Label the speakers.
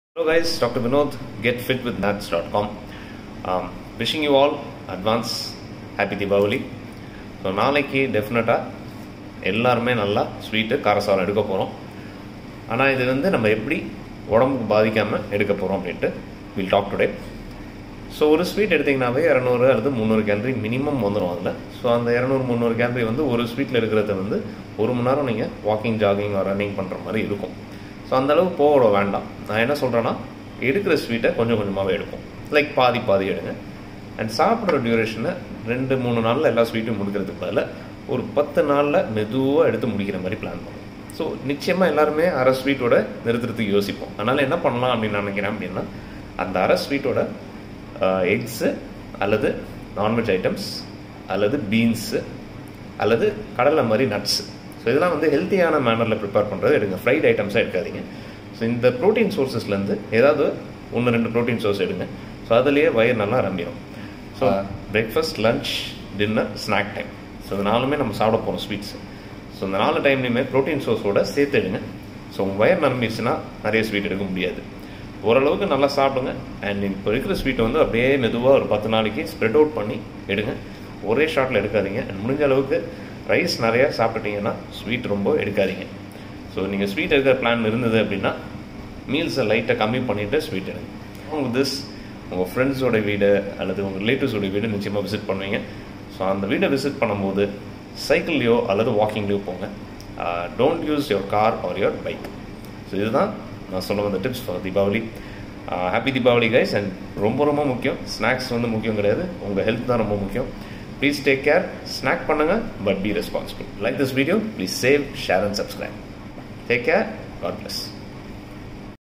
Speaker 1: Hello guys, Dr. Vinod, getfitwithnuts.com. Um, wishing you all advance happy Diwali. So நாளைக்கு டெஃபினட்டாக எல்லாருமே நல்லா sweet காரசாரம் எடுக்க போகிறோம் ஆனால் இது வந்து நம்ம எப்படி உடம்புக்கு பாதிக்காமல் எடுக்க போகிறோம் அப்படின்ட்டு வில் டாக் டுடே ஸோ ஒரு ஸ்வீட் எடுத்திங்கனாவே இரநூறு அல்லது முந்நூறு கேலரி மினிமம் வந்துடும் அதில் ஸோ அந்த இரநூறு முந்நூறு கேலரி வந்து ஒரு ஸ்வீட்டில் இருக்கிறத வந்து ஒரு மணி நேரம் நீங்கள் வாக்கிங் ஜாகிங் ரன்னிங் பண்ணுற மாதிரி இருக்கும் ஸோ அந்தளவுக்கு போக வேண்டாம் நான் என்ன சொல்கிறேன்னா எடுக்கிற ஸ்வீட்டை கொஞ்சம் கொஞ்சமாகவே எடுப்போம் லைக் பாதி பாதி எடுங்க அண்ட் சாப்பிட்ற டியூரேஷனை ரெண்டு மூணு நாளில் எல்லா ஸ்வீட்டும் முடிக்கிறதுக்கு பதிலாக ஒரு பத்து நாளில் மெதுவாக எடுத்து முடிக்கிற மாதிரி பிளான் பண்ணுவோம் ஸோ நிச்சயமாக எல்லாருமே அரை ஸ்வீட்டோட நிறுத்துறதுக்கு யோசிப்போம் அதனால் என்ன பண்ணலாம் அப்படின்னு நான் நினைக்கிறேன் அப்படின்னா அந்த அரை ஸ்வீட்டோட எக்ஸு அல்லது நான்வெஜ் ஐட்டம்ஸ் அல்லது பீன்ஸு அல்லது கடலை மாதிரி நட்ஸு ஸோ இதெல்லாம் வந்து ஹெல்த்தியான மேனரில் ப்ரிப்பேர் பண்ணுறது எடுங்க ஃப்ரைட் ஐட்டம்ஸாக எடுக்காதீங்க ஸோ இந்த ப்ரோட்டீன் சோர்ஸஸ்லேருந்து ஏதாவது ஒன்று ரெண்டு ப்ரோட்டீன் சோர்ஸ் எடுங்க ஸோ அதுலேயே வயிறு நல்லா ரம்பிடும் so breakfast lunch dinner snack time so இந்த நாலுமே நம்ம சாப்பிட போகிறோம் ஸ்வீட்ஸ் ஸோ இந்த நாலு டைம்லையுமே ப்ரோட்டீன் சோர்ஸோட சேர்த்து எடுங்க ஸோ உங்கள் வயர் நம்பிடுச்சுன்னா நிறைய ஸ்வீட் எடுக்க முடியாது ஓரளவுக்கு நல்லா சாப்பிடுங்க அண்ட் இப்போ இருக்கிற ஸ்வீட்டை வந்து அப்படியே மெதுவாக ஒரு பத்து நாளைக்கு ஸ்ப்ரெட் அவுட் பண்ணி எடுங்க ஒரே ஷாட்டில் எடுக்காதீங்க அண்ட் முடிஞ்ச அளவுக்கு ரைஸ் நிறையா சாப்பிட்டுட்டீங்கன்னா ஸ்வீட் ரொம்ப எடுக்காதீங்க ஸோ நீங்கள் ஸ்வீட் எடுக்கிற பிளான் இருந்தது அப்படின்னா மீல்ஸை லைட்டாக கம்மி பண்ணிவிட்டு ஸ்வீட் எடுங்க உங்கள் திஸ் உங்கள் ஃப்ரெண்ட்ஸோட வீடு அல்லது உங்கள் ரிலேட்டிவ்ஸோட வீடு நிச்சயமாக விசிட் பண்ணுவீங்க ஸோ அந்த வீடை விசிட் பண்ணும்போது சைக்கிள்லையோ அல்லது வாக்கிங்லேயோ போங்க don't use your car or your bike so இதுதான் நான் சொல்ல வந்த tips for Deepavali happy Deepavali guys and ரொம்ப ரொம்ப முக்கியம் ஸ்நாக்ஸ் வந்து முக்கியம் கிடையாது உங்கள் ஹெல்த் தான் ரொம்ப முக்கியம் ப்ளீஸ் டேக் கேர் ஸ்நாக் பண்ணுங்கள் but be responsible like this video please save share and subscribe take care God plus